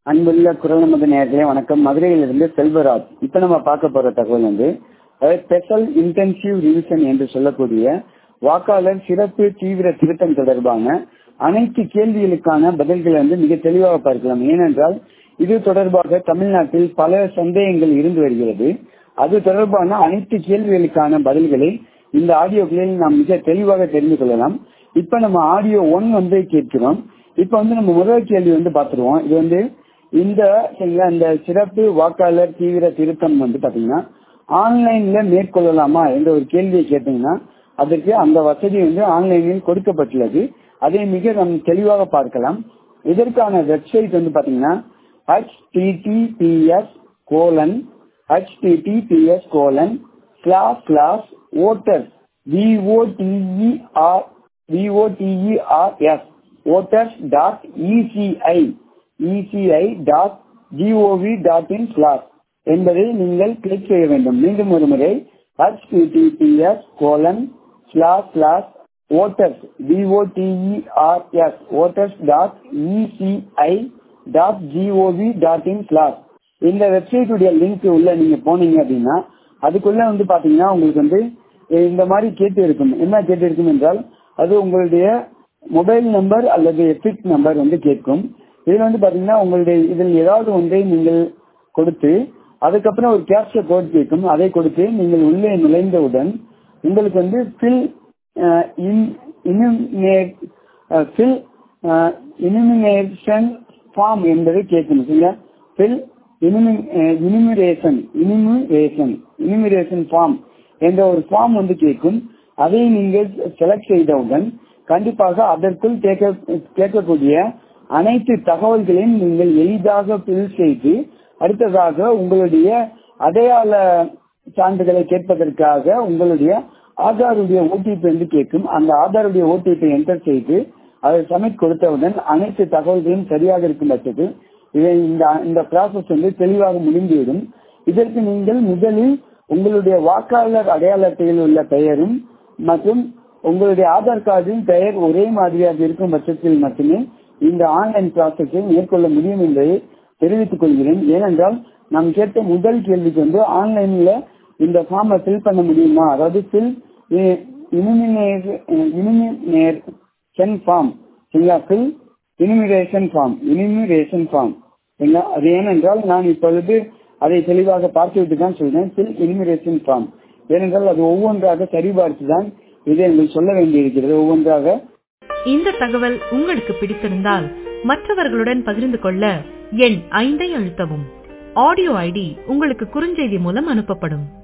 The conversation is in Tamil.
அன்புள்ள குரல் நமது நேர்களே வணக்கம் மதுரையிலிருந்து செல்வராஜ் இப்ப நம்ம பார்க்க போற தகவல் வந்து ஸ்பெஷல் இன்டென்சிவ் ரிவிஷன் என்று சொல்லக்கூடிய வாக்காளர் சிறப்பு தீவிர திருத்தம் தொடர்பான அனைத்து கேள்விகளுக்கான பதில்களை வந்து மிக தெளிவாக பார்க்கலாம் ஏனென்றால் இது தொடர்பாக தமிழ்நாட்டில் பல சந்தேகங்கள் இருந்து வருகிறது அது தொடர்பான அனைத்து கேள்விகளுக்கான பதில்களை இந்த ஆடியோக்களில் நாம் மிக தெளிவாக தெரிந்து கொள்ளலாம் இப்ப நம்ம ஆடியோ ஒன் வந்து கேட்கிறோம் இப்ப வந்து நம்ம முதல் கேள்வி வந்து பார்த்துருவோம் இது வந்து இந்த இந்த சிறப்பு வாக்காளர் தீவிர திருத்தம் வந்து பாத்தீங்கன்னா ஆன்லைன்ல மேற்கொள்ளலாமா என்ற ஒரு கேள்வியை கேட்டீங்கன்னா அதற்கு அந்த வசதி வந்து ஆன்லைனில் கொடுக்கப்பட்டுள்ளது அதை மிக நம் தெளிவாக பார்க்கலாம் இதற்கான வெப்சைட் வந்து பாத்தீங்கன்னா https colon https colon slash slash voters V O T E R V O T E R S voters dot ECI ECI dot G O V dot in slash என்பதை நீங்கள் கிளிக் செய்ய வேண்டும் மீண்டும் ஒரு முறை https colon slash slash voters D O T E R S voters dot ECI dot G O V dot in slash இந்த வெப்சைட்டுடைய லிங்க் உள்ள நீங்க போனீங்க அப்படின்னா அதுக்குள்ள வந்து பாத்தீங்கன்னா உங்களுக்கு வந்து இந்த மாதிரி கேட்டு இருக்கும் என்ன கேட்டு இருக்கும் என்றால் அது உங்களுடைய மொபைல் நம்பர் அல்லது எபிக் நம்பர் வந்து கேட்கும் இதுல வந்து பாத்தீங்கன்னா உங்களுடைய இதில் ஏதாவது ஒன்றை நீங்கள் கொடுத்து அதுக்கப்புறம் ஒரு கேப்சர் கோட் கேட்கும் அதை கொடுத்து நீங்கள் உள்ளே நுழைந்தவுடன் உங்களுக்கு வந்து ஃபில் ஃபில் இனிமினேஷன் ஃபார்ம் என்பதை கேட்கும் சரிங்களா ஃபில் இனிமிரேஷன் இனிமிரேஷன் இனிமிரேஷன் ஃபார்ம் என்ற ஒரு ஃபார்ம் வந்து கேட்கும் அதை நீங்கள் செலக்ட் செய்தவுடன் கண்டிப்பாக அதற்குள் கேட்க கேட்கக்கூடிய அனைத்து தகவல்களையும் நீங்கள் எளிதாக ஃபில் செய்து அடுத்ததாக உங்களுடைய அடையாள சான்றுகளை கேட்பதற்காக உங்களுடைய ஆதாருடைய ஓடிபி வந்து கேட்கும் அந்த ஆதாருடைய ஓடிபி என்டர் செய்து அதை சப்மிட் கொடுத்தவுடன் அனைத்து தகவல்களும் சரியாக இருக்கும் பட்சத்தில் இதை இந்த இந்த ப்ராசஸ் வந்து தெளிவாக முடிந்துவிடும் இதற்கு நீங்கள் முதலில் உங்களுடைய வாக்காளர் அடையாள அட்டையில் உள்ள பெயரும் மற்றும் உங்களுடைய ஆதார் கார்டின் பெயர் ஒரே மாதிரியாக இருக்கும் பட்சத்தில் மட்டுமே இந்த ஆன்லைன் ப்ராசஸை மேற்கொள்ள முடியும் என்பதை தெரிவித்துக் கொள்கிறேன் ஏனென்றால் நாம் கேட்ட முதல் கேள்விக்கு வந்து ஆன்லைன்ல இந்த ஃபார்மை ஃபில் பண்ண முடியுமா அதாவது ஃபில் இனிமினேஷன் ஃபார்ம் சரிங்களா fill enumeration form enumeration form சரிங்களா அது ஏனென்றால் நான் இப்பொழுது அதை தெளிவாக பார்த்துவிட்டு தான் சொல்றேன் ஃபில் இனிமிரேஷன் ஃபார்ம் ஏனென்றால் அது ஒவ்வொன்றாக சரிபார்த்து தான் இதை எங்களுக்கு சொல்ல வேண்டியிருக்கிறது ஒவ்வொன்றாக இந்த தகவல் உங்களுக்கு பிடித்திருந்தால் மற்றவர்களுடன் பகிர்ந்து கொள்ள எண் ஐந்தை அழுத்தவும் ஆடியோ ஐடி உங்களுக்கு குறுஞ்செய்தி மூலம் அனுப்பப்படும்